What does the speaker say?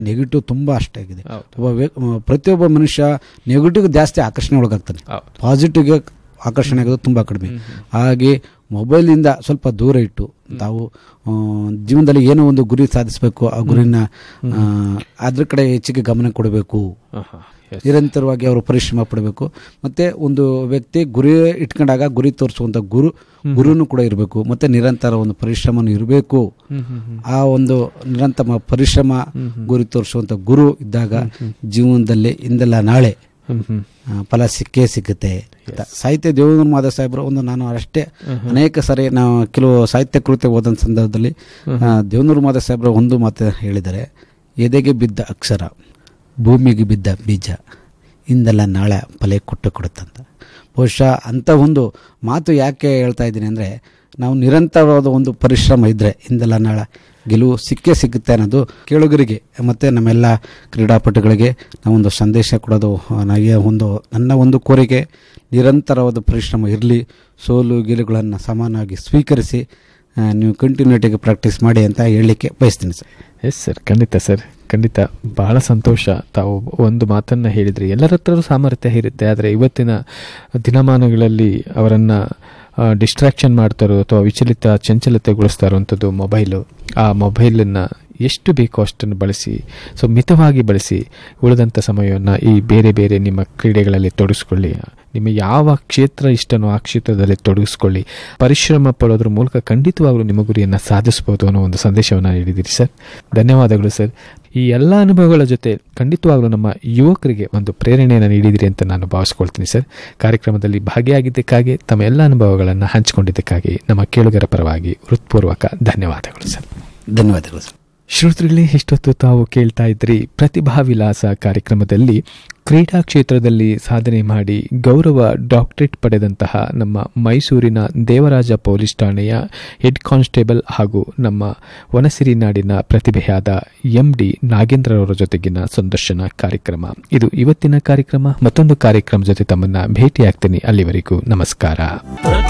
Negative ತುಂಬ ಅಷ್ಟಾಗಿದೆ ಹೌದು. ಒಬ್ಬ ವ್ಯ- ಪ್ರತಿಯೊಬ್ಬ ಮನುಷ್ಯ ನೆಗೆಟಿವ್ ಜಾಸ್ತಿ ಆಕರ್ಷಣೆ ಒಳಗಾಗ್ತಾನೆ ಹೌದು. ಪಾಸಿಟಿವ್ಗೆ ಆಕರ್ಷಣೆ ಆಗೋದು ತುಂಬ ಕಡಿಮೆ ಹಾಗೆ ಮೊಬೈಲಿಂದ ಸ್ವಲ್ಪ ದೂರ ಇಟ್ಟು ತಾವು ಆ, ಜೀವನದಲ್ಲಿ ಏನೋ ಒಂದು ಗುರಿ ಸಾಧಿಸಬೇಕು ಆ ಗುರಿನ ಆ, ಅದ್ರ ಕಡೆ ಹೆಚ್ಚಿಗೆ ಗಮನ ಕೊಡಬೇಕು ಆಹಾ, yes. ನಿರಂತರವಾಗಿ ಅವರು ಪರಿಶ್ರಮ ಪಡಬೇಕು ಮತ್ತೆ ಒಂದು ವ್ಯಕ್ತಿ ಗುರಿ ಇಟ್ಕೊಂಡಾಗ ಗುರಿ ತೋರಿಸುವಂತ ಗುರು ಗುರುನು ಕೂಡ ಇರಬೇಕು ಮತ್ತೆ ನಿರಂತರ ಒಂದು ಪರಿಶ್ರಮನೂ ಇರಬೇಕು ಹ್ಮ್, ಹ್ಮ್, ಹ್ಮ್. ಆ ಒಂದು ನಿರಂತರ ಪರಿಶ್ರಮ ಗುರಿ ತೋರಿಸುವಂತ ಗುರು ಇದ್ದಾಗ ಜೀವನದಲ್ಲಿ ಇಂದಲ್ಲ ನಾಳೆ ಹ್ಮ್, ಹ್ಮ್. ಆ, ಫಲ ಸಿಕ್ಕೇ ಸಿಗುತ್ತೆ ಅಂತ. ಸಾಹಿತ್ಯ ದೇವೇಂದ್ರ ಮಾಧವ ಸಾಹೇಬರು ಒಂದು ನಾನು ಅಷ್ಟೇ ಅನೇಕ ಸಾರಿ ನಾವು ಕೆಲವು ಸಾಹಿತ್ಯ ಕೃತ್ಯ ಓದಂತ ಸಂದರ್ಭದಲ್ಲಿ ಆ, ದೇವೇಂದ್ರ ಮಾಧವ ಸಾಹೇಬರು ಒಂದು ಮಾತು ಹೇಳಿದ್ದಾರೆ ಎದೆಗೆ ಬಿದ್ದ ಅಕ್ಷರ ಭೂಮಿಗೆ ಬಿದ್ದ ಬೀಜ ಇಂದೆಲ್ಲ ನಾಳೆ ಫಲ ಕೊಟ್ಟು ಕೊಡುತ್ತಂತ ಬಹುಶಃ ಅಂಥ ಒಂದು ಮಾತು ಯಾಕೆ ಹೇಳ್ತಾ ಇದ್ದೀನಿ ಅಂದರೆ ನಾವು ನಿರಂತರವಾದ ಒಂದು ಪರಿಶ್ರಮ ಇದ್ದರೆ ಇಂದೆಲ್ಲ ನಾಳೆ ಗೆಲುವು ಸಿಕ್ಕೇ ಸಿಗುತ್ತೆ ಅನ್ನೋದು ಕೇಳುಗರಿಗೆ ಮತ್ತು ನಮ್ಮೆಲ್ಲ ಕ್ರೀಡಾಪಟುಗಳಿಗೆ ನಾವೊಂದು ಸಂದೇಶ ಕೊಡೋದು ಆ, ನನಗೆ ಒಂದು ನನ್ನ ಒಂದು ಕೋರಿಕೆ ನಿರಂತರವಾದ ಪರಿಶ್ರಮ ಇರಲಿ ಸೋಲು ಗೆಲುಗಳನ್ನು ಸಮಾನವಾಗಿ ಸ್ವೀಕರಿಸಿ ಆ, ನೀವು ಕಂಟಿನ್ಯೂಟಿಗೆ ಪ್ರಾಕ್ಟೀಸ್ ಮಾಡಿ ಅಂತ ಹೇಳಲಿಕ್ಕೆ ಬಯಸ್ತೀನಿ ಸರ್ ಎಸ್ ಸರ್ ಖಂಡಿತ ಸರ್ ಖಂಡಿತ ಬಹಳ ಸಂತೋಷ ತಾವು ಒಂದು ಮಾತನ್ನ ಹೇಳಿದ್ರಿ ಎಲ್ಲರ ಹತ್ರನೂ ಸಾಮರ್ಥ್ಯ ಇರುತ್ತೆ ಆದರೆ ಇವತ್ತಿನ ದಿನಮಾನಗಳಲ್ಲಿ ಅವರನ್ನ ಡಿಸ್ಟ್ರಾಕ್ಷನ್ ಮಾಡ್ತಾರೋ ಅಥವಾ ವಿಚಲಿತ ಚಂಚಲತೆಗೊಳಿಸ್ತಾ ಇರುವಂಥದ್ದು ಮೊಬೈಲು ಆ ಮೊಬೈಲನ್ನು ಎಷ್ಟು ಬೇಕೋ ಅಷ್ಟನ್ನು ಬಳಸಿ ಸೊ ಮಿತವಾಗಿ ಬಳಸಿ ಉಳಿದಂಥ ಸಮಯವನ್ನು ಈ ಬೇರೆ ಬೇರೆ ನಿಮ್ಮ ಕ್ರೀಡೆಗಳಲ್ಲಿ ತೊಡಗಿಸ್ಕೊಳ್ಳಿ ನಿಮ್ಮ ಯಾವ ಕ್ಷೇತ್ರ ಇಷ್ಟನೋ ಆ ಕ್ಷೇತ್ರದಲ್ಲಿ ತೊಡಗಿಸ್ಕೊಳ್ಳಿ ಪರಿಶ್ರಮ ಪಡೋದ್ರ ಮೂಲಕ ಖಂಡಿತವಾಗ್ಲೂ ನಿಮ್ಮ ಗುರಿಯನ್ನು ಸಾಧಿಸ್ಬೋದು ಅನ್ನೋ ಒಂದು ಸಂದೇಶವನ್ನು ನೀಡಿದ್ದೀರಿ ಸರ್ ಧನ್ಯವಾದಗಳು ಸರ್ ಈ ಎಲ್ಲ ಅನುಭವಗಳ ಜೊತೆ ಖಂಡಿತವಾಗ್ಲೂ ನಮ್ಮ ಯುವಕರಿಗೆ ಒಂದು ಪ್ರೇರಣೆಯನ್ನು ನೀಡಿದಿರಿ ಅಂತ ನಾನು ಭಾವಿಸ್ಕೊಳ್ತೀನಿ ಸರ್ ಕಾರ್ಯಕ್ರಮದಲ್ಲಿ ಭಾಗಿಯಾಗಿದ್ದಕ್ಕಾಗಿ ತಮ್ಮ ಎಲ್ಲ ಅನುಭವಗಳನ್ನು ಹಂಚಿಕೊಂಡಿದ್ದಕ್ಕಾಗಿ ನಮ್ಮ ಕೇಳುಗರ ಪರವಾಗಿ ಹೃತ್ಪೂರ್ವಕ ಧನ್ಯವಾದಗಳು ಸರ್ ಧನ್ಯವಾದಗಳು ಸರ್ ಶ್ರೋತೃಗಳೇ ಇಷ್ಟೊತ್ತು ತಾವು ಕೇಳ್ತಾ ಇದ್ರಿ ಪ್ರತಿಭಾ ವಿಲಾಸ ಕಾರ್ಯಕ್ರಮದಲ್ಲಿ ಕ್ರೀಡಾ ಕ್ಷೇತ್ರದಲ್ಲಿ ಸಾಧನೆ ಮಾಡಿ ಗೌರವ ಡಾಕ್ಟರೇಟ್ ಪಡೆದಂತಹ ನಮ್ಮ ಮೈಸೂರಿನ ದೇವರಾಜ ಪೊಲೀಸ್ ಠಾಣೆಯ ಹೆಡ್ ಕಾನ್ಸ್ಟೇಬಲ್ ಹಾಗೂ ನಮ್ಮ ವನಸಿರಿ ನಾಡಿನ ಪ್ರತಿಭೆಯಾದ ಎಂ ಡಿ ನಾಗೇಂದ್ರರವರ ಜೊತೆಗಿನ ಸಂದರ್ಶನ ಕಾರ್ಯಕ್ರಮ ಇದು ಇವತ್ತಿನ ಕಾರ್ಯಕ್ರಮ ಮತ್ತೊಂದು ಕಾರ್ಯಕ್ರಮ ಜೊತೆ ತಮ್ಮನ್ನ ಭೇಟಿಯಾಗ್ತೀನಿ ಅಲ್ಲಿವರೆಗೂ ನಮಸ್ಕಾರ